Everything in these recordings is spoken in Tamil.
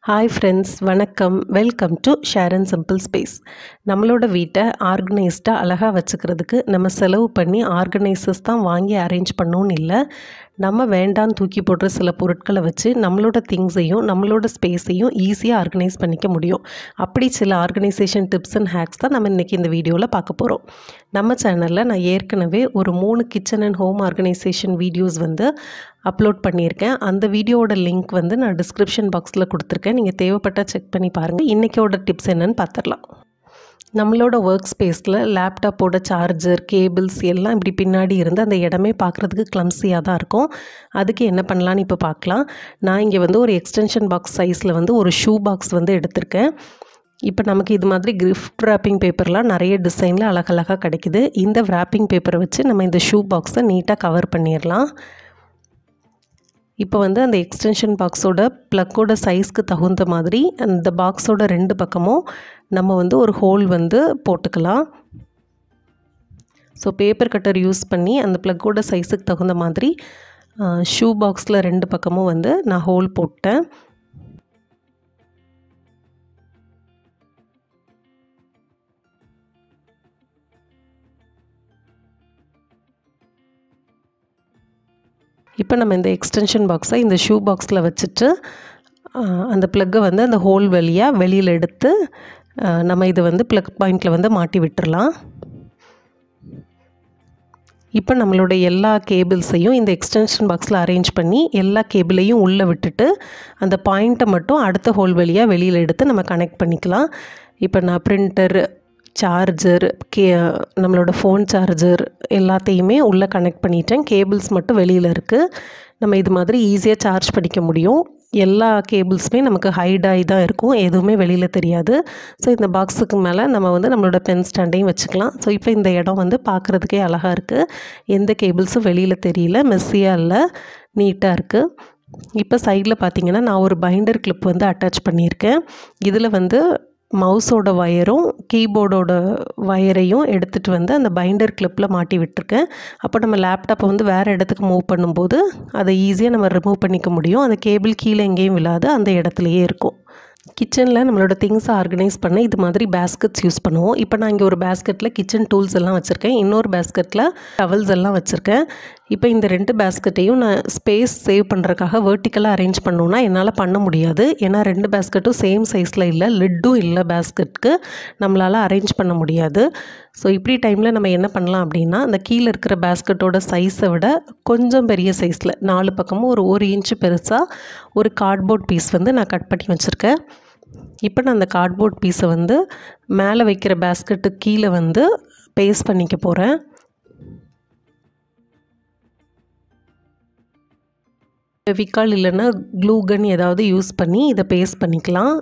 ஹாய் ஃப்ரெண்ட்ஸ் வணக்கம் welcome to share and simple space நம்மளோட வீட்டை ஆர்கனைஸ்டாக அழகாக வச்சுக்கிறதுக்கு நம்ம செலவு பண்ணி ஆர்கனைசர்ஸ் தான் வாங்கி அரேஞ்ச் பண்ணணும்னு இல்லை நம்ம வேண்டான்னு தூக்கி போடுற சில பொருட்களை வச்சு நம்மளோட திங்ஸையும் நம்மளோட ஸ்பேஸையும் ஈஸியாக ஆர்கனைஸ் பண்ணிக்க முடியும் அப்படி சில ஆர்கனைசேஷன் டிப்ஸ் அண்ட் ஹேக்ஸ் தான் நம்ம இன்றைக்கி இந்த வீடியோவில் பார்க்க போகிறோம் நம்ம சேனலில் நான் ஏற்கனவே ஒரு மூணு kitchen and home organisation videos வந்து அப்லோட் பண்ணியிருக்கேன் அந்த வீடியோவோட லிங்க் வந்து நான் டிஸ்கிரிப்ஷன் பாக்ஸில் கொடுத்துருக்கேன் நீங்கள் தேவைப்பட்டால் செக் பண்ணி பாருங்கள் இன்றைக்கோட டிப்ஸ் என்னன்னு பார்த்துடலாம் நம்மளோட ஒர்க் ஸ்பேஸில் லேப்டாப்போட சார்ஜர் கேபிள்ஸ் எல்லாம் இப்படி பின்னாடி இருந்து அந்த இடமே பார்க்குறதுக்கு கிளம்ஸியாக தான் இருக்கும் அதுக்கு என்ன பண்ணலான்னு இப்போ பார்க்கலாம் நான் இங்கே வந்து ஒரு எக்ஸ்டென்ஷன் பாக்ஸ் சைஸில் வந்து ஒரு ஷூ பாக்ஸ் வந்து எடுத்திருக்கேன் இப்போ நமக்கு இது மாதிரி கிஃப்ட் ரேப்பிங் பேப்பர்லாம் நிறைய டிசைனில் அழகழகாக கிடைக்குது இந்த ரேப்பிங் பேப்பரை வச்சு நம்ம இந்த ஷூ பாக்ஸை நீட்டாக கவர் பண்ணிடலாம் இப்போ வந்து அந்த எக்ஸ்டென்ஷன் பாக்ஸோட ப்ளக்கோட சைஸ்க்கு தகுந்த மாதிரி அந்த பாக்ஸோட ரெண்டு பக்கமும் நம்ம வந்து ஒரு ஹோல் வந்து போட்டுக்கலாம் ஸோ பேப்பர் கட்டர் யூஸ் பண்ணி அந்த ப்ளக்கோட சைஸுக்கு தகுந்த மாதிரி ஷூ பாக்ஸில் ரெண்டு பக்கமும் வந்து நான் ஹோல் போட்டேன் இப்போ நம்ம இந்த எக்ஸ்டென்ஷன் பாக்ஸை இந்த ஷூ பாக்ஸில் வச்சுட்டு அந்த ப்ளக்கை வந்து அந்த ஹோல் வழியாக வெளியில் எடுத்து நம்ம இதை வந்து ப்ளக் பாயிண்டில் வந்து மாட்டி விட்டுறலாம் இப்போ நம்மளோட எல்லா கேபிள்ஸையும் இந்த எக்ஸ்டென்ஷன் பாக்ஸில் அரேஞ்ச் பண்ணி எல்லா கேபிளையும் உள்ளே விட்டுட்டு அந்த பாயிண்ட்டை மட்டும் அடுத்த ஹோல் வழியாக வெளியில் எடுத்து நம்ம கனெக்ட் பண்ணிக்கலாம் இப்போ நான் ப்ரிண்டர் சார்ஜர் கே நம்மளோட ஃபோன் சார்ஜர் எல்லாத்தையுமே உள்ளே கனெக்ட் பண்ணிட்டேன் கேபிள்ஸ் மட்டும் வெளியில் இருக்குது நம்ம இது மாதிரி ஈஸியாக சார்ஜ் பண்ணிக்க முடியும் எல்லா கேபிள்ஸுமே நமக்கு ஹைடாகி தான் இருக்கும் எதுவுமே வெளியில் தெரியாது ஸோ இந்த பாக்ஸுக்கு மேலே நம்ம வந்து நம்மளோட பென் ஸ்டாண்டையும் வச்சுக்கலாம் ஸோ இப்போ இந்த இடம் வந்து பார்க்குறதுக்கே அழகாக இருக்குது எந்த கேபிள்ஸும் வெளியில் தெரியல மெஸ்ஸியாக இல்லை நீட்டாக இருக்குது இப்போ சைடில் பார்த்தீங்கன்னா நான் ஒரு பைண்டர் கிளிப் வந்து அட்டாச் பண்ணியிருக்கேன் இதில் வந்து மவுஸோட ஒயரும் கீபோர்டோட ஒயரையும் எடுத்துகிட்டு வந்து அந்த பைண்டர் கிளிப்பில் மாட்டி விட்டுருக்கேன் அப்போ நம்ம லேப்டாப்பை வந்து வேறு இடத்துக்கு மூவ் பண்ணும்போது அதை ஈஸியாக நம்ம ரிமூவ் பண்ணிக்க முடியும் அந்த கேபிள் கீழே எங்கேயும் விழாது அந்த இடத்துலையே இருக்கும் கிச்சனில் நம்மளோட திங்ஸை ஆர்கனைஸ் பண்ண இது மாதிரி பேஸ்கெட்ஸ் யூஸ் பண்ணுவோம் இப்போ நான் இங்கே ஒரு பேஸ்கெட்டில் கிச்சன் டூல்ஸ் எல்லாம் வச்சுருக்கேன் இன்னொரு பேஸ்கெட்டில் டவல்ஸ் எல்லாம் வச்சுருக்கேன் இப்போ இந்த ரெண்டு பேஸ்கெட்டையும் நான் ஸ்பேஸ் சேவ் பண்ணுறதுக்காக வேர்ட்டிக்கலாக அரேஞ்ச் பண்ணணுன்னா என்னால் பண்ண முடியாது ஏன்னா ரெண்டு பேஸ்கெட்டும் சேம் சைஸில் இல்லை லிட்டும் இல்லை பேஸ்கெட்டுக்கு நம்மளால் அரேஞ்ச் பண்ண முடியாது ஸோ இப்படி டைமில் நம்ம என்ன பண்ணலாம் அப்படின்னா அந்த கீழே இருக்கிற பேஸ்கெட்டோட சைஸை விட கொஞ்சம் பெரிய சைஸில் நாலு பக்கமும் ஒரு ஒரு இன்ச்சு பெருசாக ஒரு கார்ட்போர்ட் பீஸ் வந்து நான் கட் பண்ணி வச்சுருக்கேன் இப்போ நான் அந்த கார்ட்போர்ட் பீஸை வந்து மேலே வைக்கிற பேஸ்கெட்டு கீழே வந்து பேஸ்ட் பண்ணிக்க போகிறேன் ஃபெவிகால் இல்லைன்னா க்ளூகன் ஏதாவது யூஸ் பண்ணி இதை பேஸ்ட் பண்ணிக்கலாம்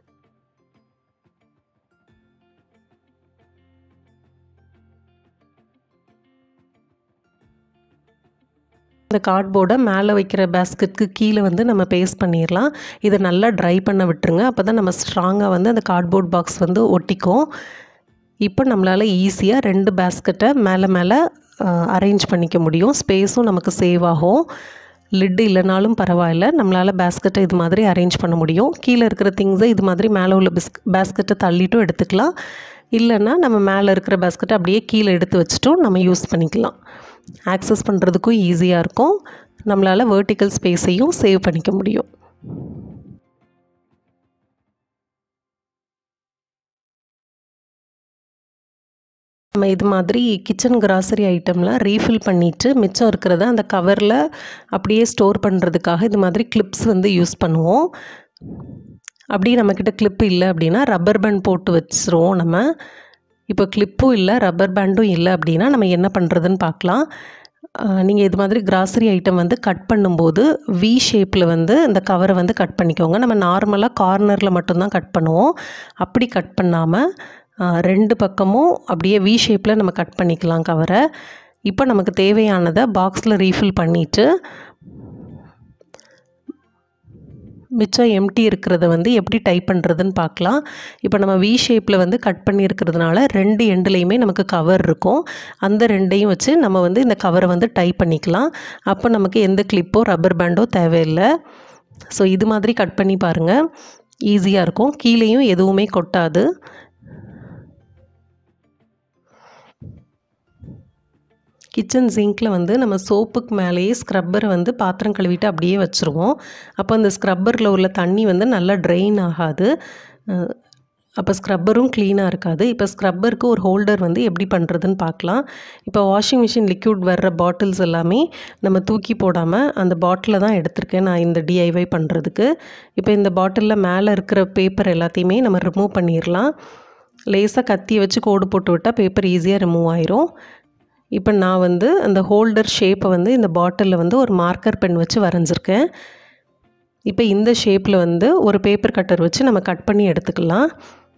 இந்த கார்ட்போர்டை மேலே வைக்கிற பேஸ்கெட்டுக்கு கீழே வந்து நம்ம பேஸ்ட் பண்ணிடலாம் இதை நல்லா ட்ரை பண்ண விட்டுருங்க அப்போ தான் நம்ம ஸ்ட்ராங்காக வந்து அந்த கார்ட்போர்ட் பாக்ஸ் வந்து ஒட்டிக்கும் இப்போ நம்மளால் ஈஸியாக ரெண்டு பேஸ்கெட்டை மேலே மேலே அரேஞ்ச் பண்ணிக்க முடியும் ஸ்பேஸும் நமக்கு சேவ் ஆகும் லிட்டு இல்லைனாலும் பரவாயில்ல நம்மளால் பேஸ்கெட்டை இது மாதிரி அரேஞ்ச் பண்ண முடியும் கீழே இருக்கிற திங்ஸை இது மாதிரி மேலே உள்ள பிஸ்க் பேஸ்கெட்டை தள்ளிட்டும் எடுத்துக்கலாம் இல்லைன்னா நம்ம மேலே இருக்கிற பேஸ்கெட்டை அப்படியே கீழே எடுத்து வச்சுட்டும் நம்ம யூஸ் பண்ணிக்கலாம் ஆக்சஸ் பண்ணுறதுக்கும் ஈஸியாக இருக்கும் நம்மளால் வேர்ட்டிக்கல் ஸ்பேஸையும் சேவ் பண்ணிக்க முடியும் நம்ம இது மாதிரி கிச்சன் கிராசரி ஐட்டம்லாம் ரீஃபில் பண்ணிவிட்டு மிச்சம் இருக்கிறத அந்த கவரில் அப்படியே ஸ்டோர் பண்ணுறதுக்காக இது மாதிரி கிளிப்ஸ் வந்து யூஸ் பண்ணுவோம் அப்படியே நம்மக்கிட்ட கிளிப் இல்லை அப்படின்னா ரப்பர் பேண்ட் போட்டு வச்சுருவோம் நம்ம இப்போ கிளிப்பும் இல்லை ரப்பர் பேண்டும் இல்லை அப்படின்னா நம்ம என்ன பண்ணுறதுன்னு பார்க்கலாம் நீங்கள் இது மாதிரி கிராசரி ஐட்டம் வந்து கட் பண்ணும்போது வி ஷேப்பில் வந்து இந்த கவரை வந்து கட் பண்ணிக்கோங்க நம்ம நார்மலாக கார்னரில் மட்டும்தான் கட் பண்ணுவோம் அப்படி கட் பண்ணாமல் ரெண்டு பக்கமும் அப்படியே வி ஷேப்பில் நம்ம கட் பண்ணிக்கலாம் கவரை இப்போ நமக்கு தேவையானதை பாக்ஸில் ரீஃபில் பண்ணிவிட்டு மிச்சம் எம்டி இருக்கிறத வந்து எப்படி டைப் பண்ணுறதுன்னு பார்க்கலாம் இப்போ நம்ம வி ஷேப்பில் வந்து கட் பண்ணியிருக்கிறதுனால ரெண்டு எண்டுலேயுமே நமக்கு கவர் இருக்கும் அந்த ரெண்டையும் வச்சு நம்ம வந்து இந்த கவரை வந்து டைப் பண்ணிக்கலாம் அப்போ நமக்கு எந்த கிளிப்போ ரப்பர் பேண்டோ தேவையில்லை ஸோ இது மாதிரி கட் பண்ணி பாருங்கள் ஈஸியாக இருக்கும் கீழேயும் எதுவுமே கொட்டாது கிச்சன் சிங்க்கில் வந்து நம்ம சோப்புக்கு மேலேயே ஸ்க்ரப்பரை வந்து பாத்திரம் கழுவிட்டு அப்படியே வச்சுருவோம் அப்போ அந்த ஸ்க்ரப்பரில் உள்ள தண்ணி வந்து நல்லா ட்ரெயின் ஆகாது அப்போ ஸ்க்ரப்பரும் க்ளீனாக இருக்காது இப்போ ஸ்க்ரப்பருக்கு ஒரு ஹோல்டர் வந்து எப்படி பண்ணுறதுன்னு பார்க்கலாம் இப்போ வாஷிங் மிஷின் லிக்யூட் வர்ற பாட்டில்ஸ் எல்லாமே நம்ம தூக்கி போடாமல் அந்த பாட்டிலில் தான் எடுத்திருக்கேன் நான் இந்த டிஐவை பண்ணுறதுக்கு இப்போ இந்த பாட்டிலில் மேலே இருக்கிற பேப்பர் எல்லாத்தையுமே நம்ம ரிமூவ் பண்ணிடலாம் லேசாக கத்தியை வச்சு கோடு போட்டு விட்டால் பேப்பர் ஈஸியாக ரிமூவ் ஆயிரும் இப்போ நான் வந்து அந்த ஹோல்டர் ஷேப்பை வந்து இந்த பாட்டிலில் வந்து ஒரு மார்க்கர் பென் வச்சு வரைஞ்சிருக்கேன் இப்போ இந்த ஷேப்பில் வந்து ஒரு பேப்பர் கட்டர் வச்சு நம்ம கட் பண்ணி எடுத்துக்கலாம்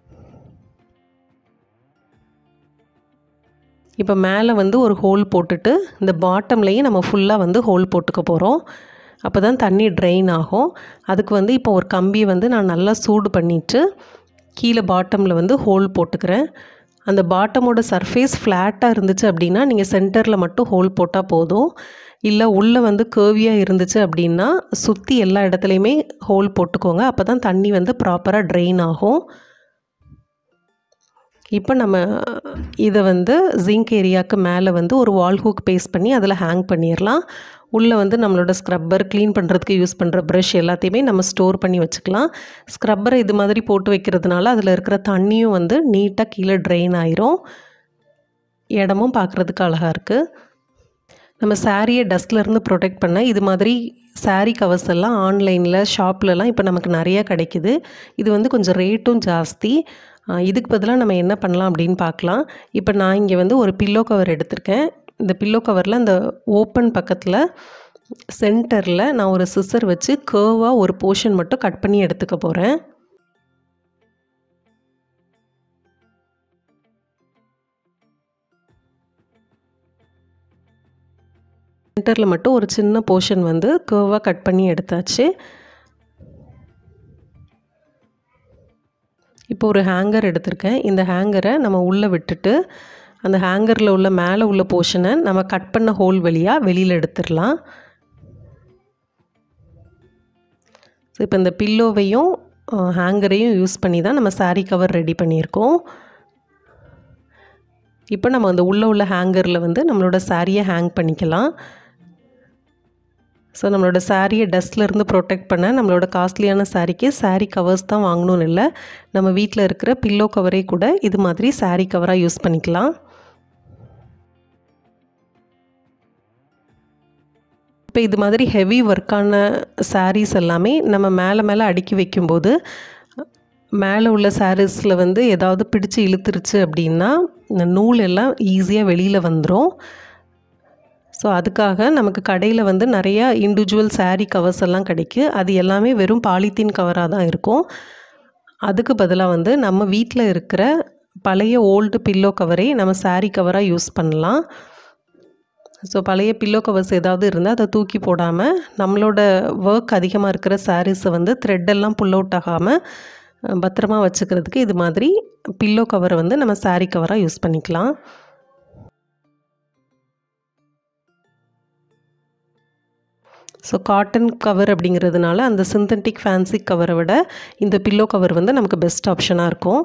இப்போ மேலே வந்து ஒரு ஹோல் போட்டுட்டு இந்த பாட்டம்லேயும் நம்ம ஃபுல்லாக வந்து ஹோல் போட்டுக்க போகிறோம் அப்போ தான் தண்ணி ட்ரெயின் ஆகும் அதுக்கு வந்து இப்போ ஒரு கம்பியை வந்து நான் நல்லா சூடு பண்ணிவிட்டு கீழே பாட்டமில் வந்து ஹோல் போட்டுக்கிறேன் அந்த பாட்டமோட சர்ஃபேஸ் ஃப்ளாட்டாக இருந்துச்சு அப்படின்னா நீங்கள் சென்டரில் மட்டும் ஹோல் போட்டால் போதும் இல்லை உள்ளே வந்து கேர்வியாக இருந்துச்சு அப்படின்னா சுற்றி எல்லா இடத்துலையுமே ஹோல் போட்டுக்கோங்க அப்போ தான் தண்ணி வந்து ப்ராப்பராக ட்ரெயின் ஆகும் இப்போ நம்ம இதை வந்து ஜிங்க் ஏரியாவுக்கு மேலே வந்து ஒரு வால் ஹூக் பேஸ்ட் பண்ணி அதில் ஹேங் பண்ணிடலாம் உள்ளே வந்து நம்மளோட ஸ்க்ரப்பர் க்ளீன் பண்ணுறதுக்கு யூஸ் பண்ணுற ப்ரஷ் எல்லாத்தையுமே நம்ம ஸ்டோர் பண்ணி வச்சுக்கலாம் ஸ்க்ரப்பரை இது மாதிரி போட்டு வைக்கிறதுனால அதில் இருக்கிற தண்ணியும் வந்து நீட்டாக கீழே ட்ரெயின் ஆயிரும் இடமும் பார்க்குறதுக்கு அழகாக இருக்குது நம்ம சாரியை டஸ்ட்லேருந்து ப்ரொடெக்ட் பண்ண இது மாதிரி சாரீ கவர்ஸ் எல்லாம் ஆன்லைனில் ஷாப்லலாம் இப்போ நமக்கு நிறையா கிடைக்குது இது வந்து கொஞ்சம் ரேட்டும் ஜாஸ்தி இதுக்கு பதிலாக நம்ம என்ன பண்ணலாம் அப்படின்னு பார்க்கலாம் இப்போ நான் இங்கே வந்து ஒரு பில்லோ கவர் எடுத்திருக்கேன் இந்த பில்லோ கவரில் அந்த ஓப்பன் பக்கத்தில் சென்டரில் நான் ஒரு சிசர் வச்சு கேர்வாக ஒரு போர்ஷன் மட்டும் கட் பண்ணி எடுத்துக்க போகிறேன் சென்டரில் மட்டும் ஒரு சின்ன போர்ஷன் வந்து கேர்வாக கட் பண்ணி எடுத்தாச்சு இப்போ ஒரு ஹேங்கர் எடுத்திருக்கேன் இந்த ஹேங்கரை நம்ம உள்ளே விட்டுட்டு அந்த ஹேங்கரில் உள்ள மேலே உள்ள போர்ஷனை நம்ம கட் பண்ண ஹோல் வழியாக வெளியில் எடுத்துடலாம் ஸோ இப்போ இந்த பில்லோவையும் ஹேங்கரையும் யூஸ் பண்ணி தான் நம்ம சாரீ கவர் ரெடி பண்ணியிருக்கோம் இப்போ நம்ம அந்த உள்ளே உள்ள ஹேங்கரில் வந்து நம்மளோட சாரியை ஹேங் பண்ணிக்கலாம் ஸோ நம்மளோட சாரியை டஸ்ட்லேருந்து ப்ரொடெக்ட் பண்ண நம்மளோட காஸ்ட்லியான சாரீக்கு சாரீ கவர்ஸ் தான் வாங்கணும்னு இல்லை நம்ம வீட்டில் இருக்கிற பில்லோ கவரே கூட இது மாதிரி சாரீ கவராக யூஸ் பண்ணிக்கலாம் இப்போ இது மாதிரி ஹெவி ஒர்க்கான சாரீஸ் எல்லாமே நம்ம மேலே மேலே அடுக்கி வைக்கும்போது மேலே உள்ள சாரீஸில் வந்து ஏதாவது பிடிச்சி இழுத்துருச்சு அப்படின்னா இந்த நூல் எல்லாம் ஈஸியாக வெளியில் வந்துடும் ஸோ அதுக்காக நமக்கு கடையில் வந்து நிறையா இண்டிவிஜுவல் சாரீ கவர்ஸ் எல்லாம் கிடைக்கு அது எல்லாமே வெறும் பாலித்தீன் கவராக தான் இருக்கும் அதுக்கு பதிலாக வந்து நம்ம வீட்டில் இருக்கிற பழைய ஓல்டு பில்லோ கவரை நம்ம சாரீ கவராக யூஸ் பண்ணலாம் ஸோ பழைய பில்லோ கவர்ஸ் ஏதாவது இருந்தால் அதை தூக்கி போடாமல் நம்மளோட ஒர்க் அதிகமாக இருக்கிற சாரீஸை வந்து த்ரெட்டெல்லாம் புல் அவுட் ஆகாமல் பத்திரமா வச்சுக்கிறதுக்கு இது மாதிரி பில்லோ கவரை வந்து நம்ம சாரீ கவராக யூஸ் பண்ணிக்கலாம் ஸோ காட்டன் கவர் அப்படிங்கிறதுனால அந்த சிந்தட்டிக் ஃபேன்சி கவரை விட இந்த பில்லோ கவர் வந்து நமக்கு பெஸ்ட் ஆப்ஷனாக இருக்கும்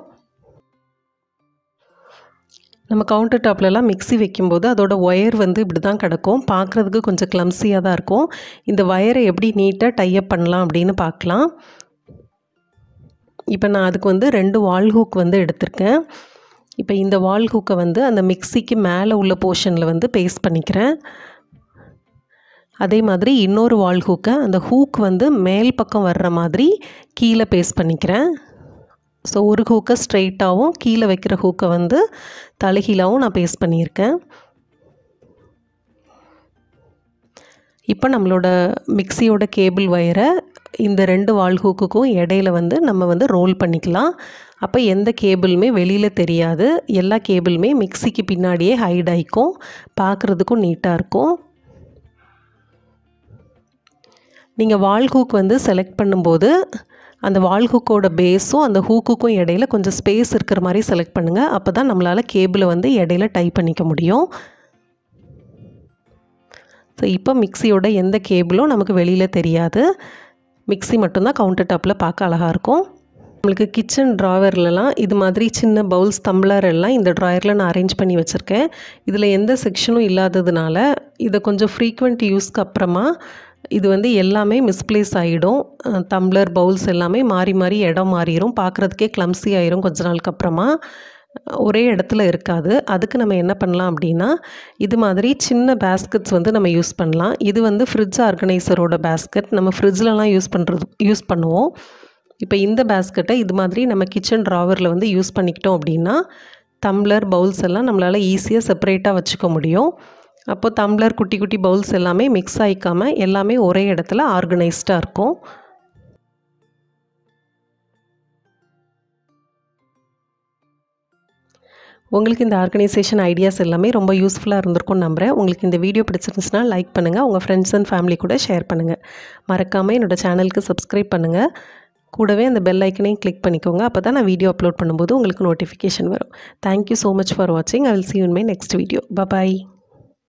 நம்ம கவுண்டர் டாப்லலாம் மிக்ஸி வைக்கும்போது அதோட ஒயர் வந்து இப்படி தான் கிடக்கும் பார்க்குறதுக்கு கொஞ்சம் கிளம்ஸியாக தான் இருக்கும் இந்த ஒயரை எப்படி நீட்டாக டைப் பண்ணலாம் அப்படின்னு பார்க்கலாம் இப்போ நான் அதுக்கு வந்து ரெண்டு வால் ஹூக் வந்து எடுத்திருக்கேன் இப்போ இந்த வால் ஹூக்கை வந்து அந்த மிக்ஸிக்கு மேலே உள்ள போர்ஷனில் வந்து பேஸ்ட் பண்ணிக்கிறேன் அதே மாதிரி இன்னொரு வால் ஹூக்கை அந்த ஹூக் வந்து மேல் பக்கம் வர்ற மாதிரி கீழே பேஸ்ட் பண்ணிக்கிறேன் ஸோ ஒரு ஹூக்கை ஸ்ட்ரெயிட்டாகவும் கீழே வைக்கிற ஹூக்கை வந்து தலைகீழாகவும் நான் பேஸ்ட் பண்ணியிருக்கேன் இப்போ நம்மளோட மிக்சியோட கேபிள் ஒயரை இந்த ரெண்டு வால் ஹூக்குக்கும் இடையில வந்து நம்ம வந்து ரோல் பண்ணிக்கலாம் அப்போ எந்த கேபிளுமே வெளியில் தெரியாது எல்லா கேபிளுமே மிக்சிக்கு பின்னாடியே ஹைட் ஆகிக்கும் பார்க்குறதுக்கும் நீட்டாக இருக்கும் நீங்கள் வால் ஹூக் வந்து செலக்ட் பண்ணும்போது அந்த வால் ஹூக்கோட பேஸும் அந்த ஹூக்குக்கும் இடையில கொஞ்சம் ஸ்பேஸ் இருக்கிற மாதிரி செலக்ட் பண்ணுங்கள் அப்போ தான் நம்மளால் கேபிளை வந்து இடையில டைப் பண்ணிக்க முடியும் ஸோ இப்போ மிக்சியோட எந்த கேபிளும் நமக்கு வெளியில் தெரியாது மிக்சி மட்டும்தான் கவுண்டர் டாப்பில் பார்க்க அழகாக இருக்கும் நம்மளுக்கு கிச்சன் ட்ராவர்லலாம் இது மாதிரி சின்ன பவுல்ஸ் டம்ளர் எல்லாம் இந்த ட்ராயரில் நான் அரேஞ்ச் பண்ணி வச்சுருக்கேன் இதில் எந்த செக்ஷனும் இல்லாததுனால இதை கொஞ்சம் ஃப்ரீக்வெண்ட் யூஸ்க்கு அப்புறமா இது வந்து எல்லாமே மிஸ்பிளேஸ் ஆகிடும் டம்ளர் பவுல்ஸ் எல்லாமே மாறி மாறி இடம் மாறிடும் பார்க்குறதுக்கே கிளம்ஸி ஆயிரும் கொஞ்ச நாளுக்கு அப்புறமா ஒரே இடத்துல இருக்காது அதுக்கு நம்ம என்ன பண்ணலாம் அப்படின்னா இது மாதிரி சின்ன பேஸ்கெட்ஸ் வந்து நம்ம யூஸ் பண்ணலாம் இது வந்து ஃப்ரிட்ஜ் ஆர்கனைசரோட பேஸ்கெட் நம்ம ஃப்ரிட்ஜ்லலாம் யூஸ் பண்ணுறது யூஸ் பண்ணுவோம் இப்போ இந்த பேஸ்கெட்டை இது மாதிரி நம்ம கிச்சன் ட்ராவரில் வந்து யூஸ் பண்ணிக்கிட்டோம் அப்படின்னா டம்ளர் பவுல்ஸ் எல்லாம் நம்மளால் ஈஸியாக செப்பரேட்டாக வச்சுக்க முடியும் அப்போ டம்ளர் குட்டி குட்டி பவுல்ஸ் எல்லாமே மிக்ஸ் ஆகிக்காமல் எல்லாமே ஒரே இடத்துல ஆர்கனைஸ்டாக இருக்கும் உங்களுக்கு இந்த ஆர்கனைசேஷன் ஐடியாஸ் எல்லாமே ரொம்ப யூஸ்ஃபுல்லாக இருந்திருக்கும்னு நம்புகிறேன் உங்களுக்கு இந்த வீடியோ பிடிச்சிருந்துச்சுன்னா லைக் பண்ணுங்கள் உங்கள் ஃப்ரெண்ட்ஸ் அண்ட் ஃபேமிலி கூட ஷேர் பண்ணுங்கள் மறக்காமல் என்னோடய சேனலுக்கு சப்ஸ்கிரைப் பண்ணுங்கள் கூடவே அந்த பெல் ஐக்கனையும் கிளிக் பண்ணிக்கோங்க அப்போ தான் நான் வீடியோ அப்லோட் பண்ணும்போது உங்களுக்கு நோட்டிஃபிகேஷன் வரும் தேங்க்யூ ஸோ மச் ஃபார் வாட்சிங் I will see you in my next video bye bye